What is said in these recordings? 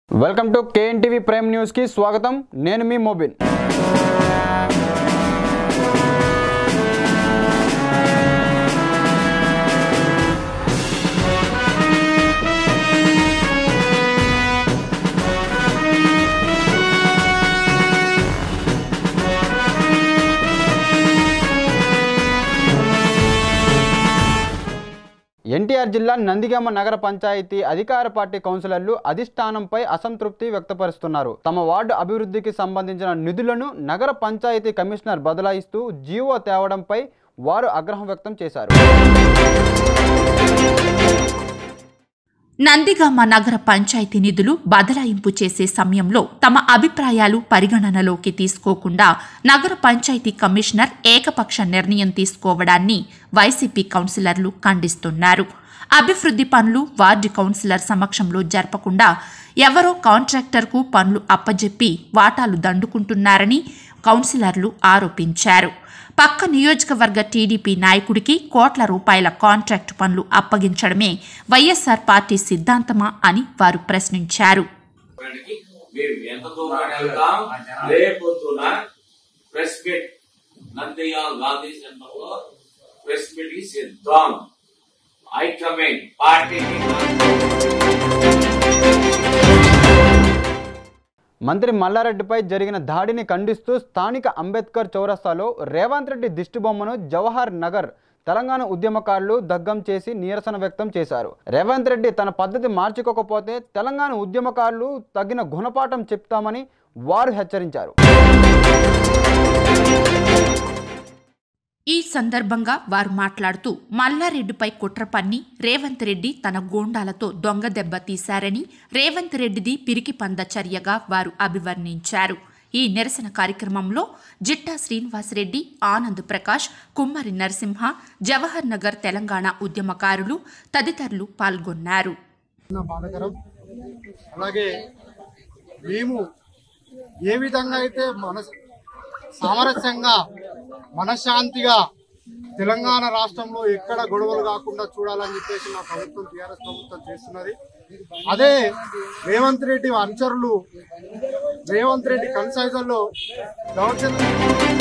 welcome to KNTV prime న్యూస్కి స్వాగతం నేను మీ మోబిన్ ఎన్టీఆర్ జిల్లా నందిగామ నగర పంచాయతీ అధికార పార్టీ కౌన్సిలర్లు అధిష్టానంపై అసంతృప్తి వ్యక్తపరుస్తున్నారు తమ వార్డు అభివృద్ధికి సంబంధించిన నిధులను నగర పంచాయతీ కమిషనర్ బదలాయిస్తూ జీవో తేవడంపై వారు ఆగ్రహం వ్యక్తం చేశారు నందిగామ నగర పంచాయతీ నిధులు బదలాయింపు చేసే సమయంలో తమ అభిప్రాయాలు పరిగణనలోకి తీసుకోకుండా నగర పంచాయతీ కమిషనర్ ఏకపక్ష నిర్ణయం తీసుకోవడాన్ని వైసీపీ కౌన్సిలర్లు ఖండిస్తున్నారు అభివృద్ధి పనులు వార్డు కౌన్సిలర్ సమక్షంలో జరపకుండా ఎవరో కాంట్రాక్టర్కు పనులు అప్పజెప్పి వాటాలు దండుకుంటున్నారని కౌన్సిలర్లు ఆరోపించారు పక్క నియోజకవర్గ టీడీపీ నాయకుడికి కోట్ల రూపాయల కాంట్రాక్టు పనులు అప్పగించడమే వైఎస్ఆర్ పార్టీ సిద్ధాంతమా అని వారు ప్రశ్నించారు వాడికి మీరు ఎంత దూరం వెళ్తాం రేపొద్దున press meet Nandyal Gandhi centre లో ప్రెస్ మీట్ కి సిద్ధం హైకమాండ్ పార్టీకి మంత్రి మల్లారెడ్డిపై జరిగిన దాడిని ఖండిస్తూ స్థానిక అంబేద్కర్ చౌరస్తాలో రేవంత్ రెడ్డి దిష్టిబొమ్మను జవహర్ నగర్ తెలంగాణ ఉద్యమకారులు దగ్గం చేసి నిరసన వ్యక్తం చేశారు రేవంత్ రెడ్డి తన పద్ధతి మార్చుకోకపోతే తెలంగాణ ఉద్యమకారులు తగిన గుణపాఠం చెప్తామని వారు హెచ్చరించారు ఈ సందర్భంగా వారు మాట్లాడుతూ మల్లారెడ్డిపై కుట్ర పన్ని రేవంత్ రెడ్డి తన గూండాలతో దొంగ దెబ్బ తీశారని రేవంత్ రెడ్డిది పిరికి పంద చర్యగా వారు అభివర్ణించారు ఈ నిరసన కార్యక్రమంలో జిట్టా శ్రీనివాసరెడ్డి ఆనంద్ ప్రకాష్ కుమ్మరి నరసింహ జవహర్ నగర్ తెలంగాణ ఉద్యమకారులు తదితరులు పాల్గొన్నారు చాలా బాధాకరం అలాగే మేము ఏ విధంగా అయితే మన సామరస్యంగా మనశ్శాంతిగా తెలంగాణ రాష్ట్రంలో ఎక్కడ గొడవలు కాకుండా చూడాలని చెప్పేసి మా ప్రభుత్వం టీఆర్ఎస్ ప్రభుత్వం చేస్తున్నది అదే రేవంత్ రెడ్డి అనుచరులు రేవంత్ రెడ్డి కన్సైజర్లో దౌర్జన్యం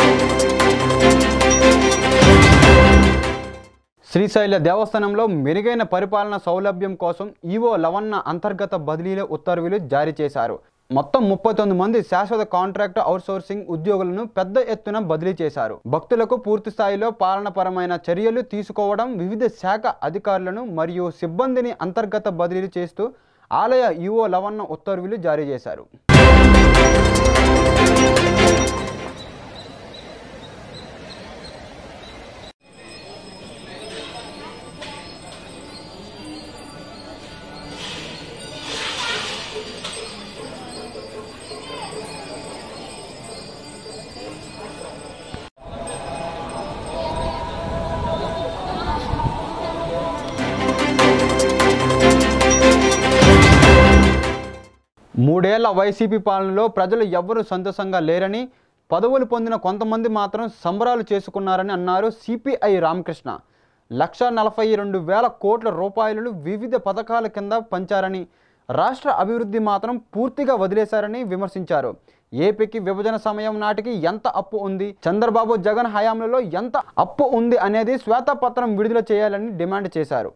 శ్రీశైల దేవస్థానంలో మెరుగైన పరిపాలన సౌలభ్యం కోసం ఈవో లవన్న అంతర్గత బదిలీల ఉత్తర్వులు జారీ చేశారు మొత్తం ముప్పై తొమ్మిది మంది శాశ్వత కాంట్రాక్ట్ అవుట్సోర్సింగ్ ఉద్యోగులను పెద్ద ఎత్తున బదిలీ చేశారు భక్తులకు పూర్తి స్థాయిలో పాలనపరమైన చర్యలు తీసుకోవడం వివిధ శాఖ అధికారులను మరియు సిబ్బందిని అంతర్గత బదిలీ చేస్తూ ఆలయ ఈవో లవన్న ఉత్తర్వులు జారీ చేశారు మూడేళ్ల వైసీపీ పాలనలో ప్రజలు ఎవ్వరూ సంతోషంగా లేరని పదవులు పొందిన కొంతమంది మాత్రం సంబరాలు చేసుకున్నారని అన్నారు సిపిఐ రామకృష్ణ లక్ష నలభై రెండు వేల కోట్ల రూపాయలను వివిధ పథకాల కింద పంచారని రాష్ట్ర అభివృద్ధి మాత్రం పూర్తిగా వదిలేశారని విమర్శించారు ఏపీకి విభజన సమయం నాటికి ఎంత అప్పు ఉంది చంద్రబాబు జగన్ హయాంలో ఎంత అప్పు ఉంది అనేది శ్వేతపత్రం విడుదల చేయాలని డిమాండ్ చేశారు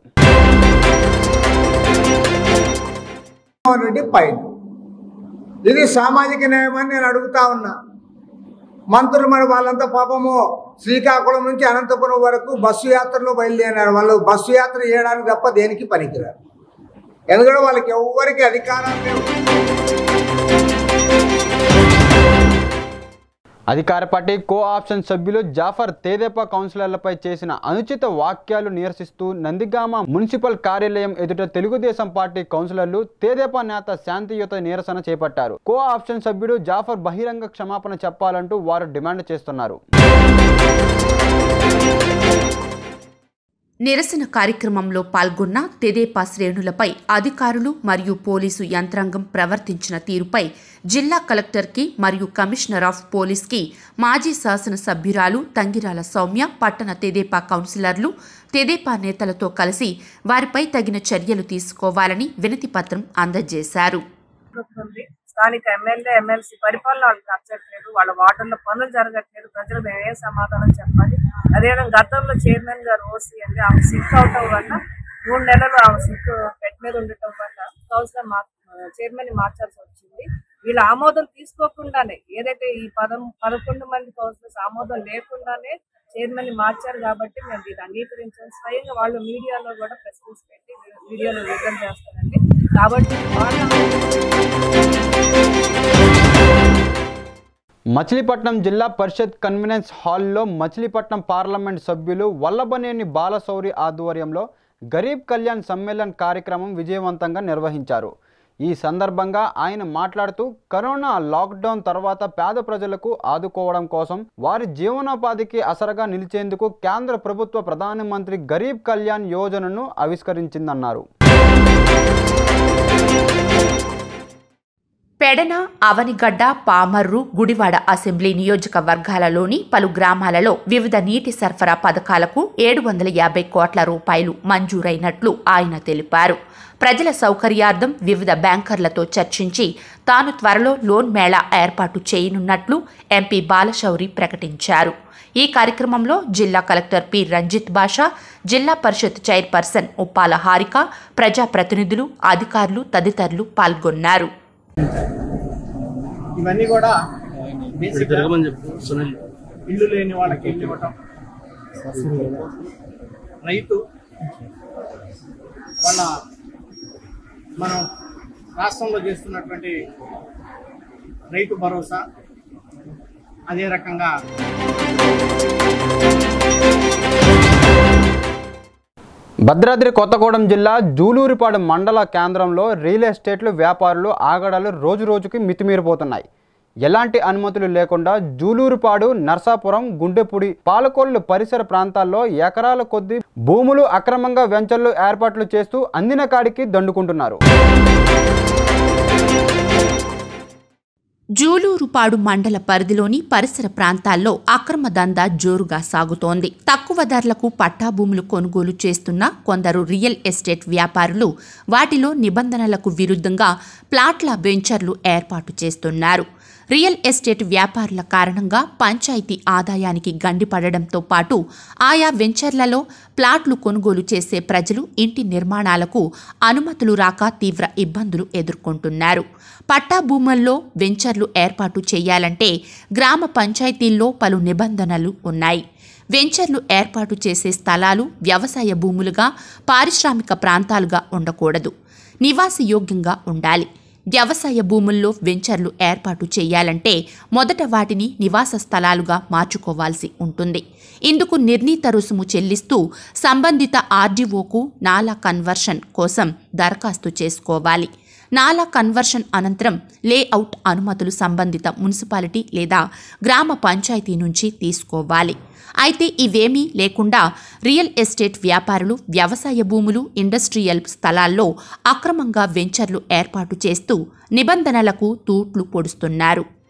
జగన్మోహన్ రెడ్డి పైన ఇది సామాజిక న్యాయం అని నేను అడుగుతా ఉన్నా మంత్రులు మరి వాళ్ళంతా పాపము శ్రీకాకుళం నుంచి అనంతపురం వరకు బస్సు యాత్రలో బయలుదేరారు వాళ్ళు బస్సు యాత్ర చేయడానికి తప్ప దేనికి పనికిరారు ఎందుకంటే వాళ్ళకి ఎవ్వరికి అధికారం లేవు అధికార పార్టీ కో ఆప్షన్ సభ్యులు జాఫర్ తేదేపా కౌన్సిలర్లపై చేసిన అనుచిత వాక్యాలు నిరసిస్తూ నందిగామ మున్సిపల్ కార్యాలయం ఎదుట తెలుగుదేశం పార్టీ కౌన్సిలర్లు తేదేపా నేత శాంతియుత నిరసన చేపట్టారు కో ఆప్షన్ సభ్యుడు జాఫర్ బహిరంగ క్షమాపణ చెప్పాలంటూ వారు డిమాండ్ చేస్తున్నారు నిరసన కార్యక్రమంలో పాల్గొన్న తెదేపా శ్రేణులపై అధికారులు మరియు పోలీసు యంత్రాంగం ప్రవర్తించిన తీరుపై జిల్లా కలెక్టర్కి మరియు కమిషనర్ ఆఫ్ పోలీస్కి మాజీ శాసన సభ్యురాలు తంగిరాల సౌమ్య పట్టణ తెదేపా కౌన్సిలర్లు తెదేపా నేతలతో కలిసి వారిపై తగిన చర్యలు తీసుకోవాలని వినతిపత్రం అందజేశారు ఉంది స్థానిక ఎమ్మెల్యే ఎమ్మెల్సీ పరిపాలన వాళ్ళకి నచ్చట్లేదు వాళ్ళ వార్డుల్లో పనులు జరగట్లేదు ప్రజలు మేము ఏం సమాధానం చెప్పాలి అదేవిధంగా గతంలో చైర్మన్ గారు ఓసీ అంటే ఆమె సిక్ అవటం వల్ల మూడు నెలలు ఆమె సిక్ బెడ్ మీద ఉండటం వల్ల కౌన్సిలర్ మార్ చైర్మన్ ని మార్చాల్సి వచ్చింది వీళ్ళ ఆమోదం తీసుకోకుండానే ఏదైతే ఈ పదం పదకొండు మంది కౌన్సిలర్స్ ఆమోదం లేకుండానే చైర్మన్ ని మార్చారు కాబట్టి మేము దీన్ని అంగీకరించాం స్వయంగా వాళ్ళు మీడియాలో కూడా ప్రెస్ మీట్స్ పెట్టి వీడియోలో విడుదల చేస్తారండి కాబట్టి వాళ్ళ మచిలీపట్నం జిల్లా పరిషత్ కన్వీనెన్స్ హాల్లో మచిలీపట్నం పార్లమెంట్ సభ్యులు వల్లభనేని బాలశౌరి ఆధ్వర్యంలో గరీబ్ కళ్యాణ్ సమ్మేళన్ కార్యక్రమం విజయవంతంగా నిర్వహించారు ఈ సందర్భంగా ఆయన మాట్లాడుతూ కరోనా లాక్డౌన్ తర్వాత పేద ప్రజలకు ఆదుకోవడం కోసం వారి జీవనోపాధికి అసరగా నిలిచేందుకు కేంద్ర ప్రభుత్వ ప్రధానమంత్రి గరీబ్ కళ్యాణ్ యోజనను ఆవిష్కరించిందన్నారు పెడన అవనిగడ్డ పామర్రు గుడివాడ అసెంబ్లీ నియోజకవర్గాలలోని పలు గ్రామాలలో వివిధ నీటి సరఫరా పథకాలకు ఏడు వందల యాభై కోట్ల రూపాయలు మంజూరైనట్లు ఆయన తెలిపారు ప్రజల సౌకర్యార్థం వివిధ బ్యాంకర్లతో చర్చించి తాను త్వరలో లోన్ మేళా ఏర్పాటు చేయనున్నట్లు ఎంపీ బాలశౌరి ప్రకటించారు ఈ కార్యక్రమంలో జిల్లా కలెక్టర్ పి రంజిత్ బాషా జిల్లా పరిషత్ చైర్పర్సన్ ఉప్పాల హారిక ప్రజాప్రతినిధులు అధికారులు తదితరులు పాల్గొన్నారు ఇవన్నీ కూడా బేసిక్గా ఇల్లు లేని వాళ్ళకి ఇల్లు ఇవ్వటం రైతు వాళ్ళ మనం రాష్ట్రంలో చేస్తున్నటువంటి రైతు భరోసా అదే రకంగా భద్రాద్రి కొత్తగూడెం జిల్లా జూలూరిపాడు మండల కేంద్రంలో రియల్ ఎస్టేట్లు వ్యాపారులు ఆగడాలు రోజురోజుకి మితిమీరిపోతున్నాయి ఎలాంటి అనుమతులు లేకుండా జూలూరుపాడు నర్సాపురం గుండెపుడి పాలకొల్లు పరిసర ప్రాంతాల్లో ఎకరాల కొద్దీ భూములు అక్రమంగా వెంచర్లు ఏర్పాట్లు చేస్తూ అందిన కాడికి దండుకుంటున్నారు జూలూరుపాడు మండల పరిధిలోని పరిసర ప్రాంతాల్లో అక్రమ దందా జోరుగా సాగుతోంది తక్కువ ధరలకు పట్టా భూములు కొనుగోలు చేస్తున్న కొందరు రియల్ ఎస్టేట్ వ్యాపారులు వాటిలో నిబంధనలకు విరుద్ధంగా ప్లాట్ల వెంచర్లు ఏర్పాటు చేస్తున్నారు రియల్ ఎస్టేట్ వ్యాపారుల కారణంగా పంచాయతీ ఆదాయానికి గండిపడడంతో పాటు ఆయా వెంచర్లలో ప్లాట్లు కొనుగోలు చేసే ప్రజలు ఇంటి నిర్మాణాలకు అనుమతులు రాక తీవ్ర ఇబ్బందులు ఎదుర్కొంటున్నారు పట్టా భూముల్లో వెంచర్లు ఏర్పాటు చేయాలంటే గ్రామ పంచాయతీల్లో పలు నిబంధనలు ఉన్నాయి వెంచర్లు ఏర్పాటు చేసే స్థలాలు వ్యవసాయ భూములుగా పారిశ్రామిక ప్రాంతాలుగా ఉండకూడదు నివాసయోగ్యంగా ఉండాలి వ్యవసాయ భూముల్లో వెంచర్లు ఏర్పాటు చేయాలంటే మొదట వాటిని నివాస స్థలాలుగా మార్చుకోవాల్సి ఉంటుంది ఇందుకు నిర్ణీత రుసుము చెల్లిస్తూ సంబంధిత ఆర్డీఓకు నాలా కన్వర్షన్ కోసం దరఖాస్తు చేసుకోవాలి నాలా కన్వర్షన్ అనంతరం లేఅవుట్ అనుమతులు సంబంధిత మున్సిపాలిటీ లేదా గ్రామ పంచాయతీ నుంచి తీసుకోవాలి అయితే ఇవేమీ లేకుండా రియల్ ఎస్టేట్ వ్యాపారులు వ్యవసాయ భూములు ఇండస్ట్రియల్ స్థలాల్లో అక్రమంగా వెంచర్లు ఏర్పాటు చేస్తూ నిబంధనలకు తూట్లు పొడుస్తున్నారు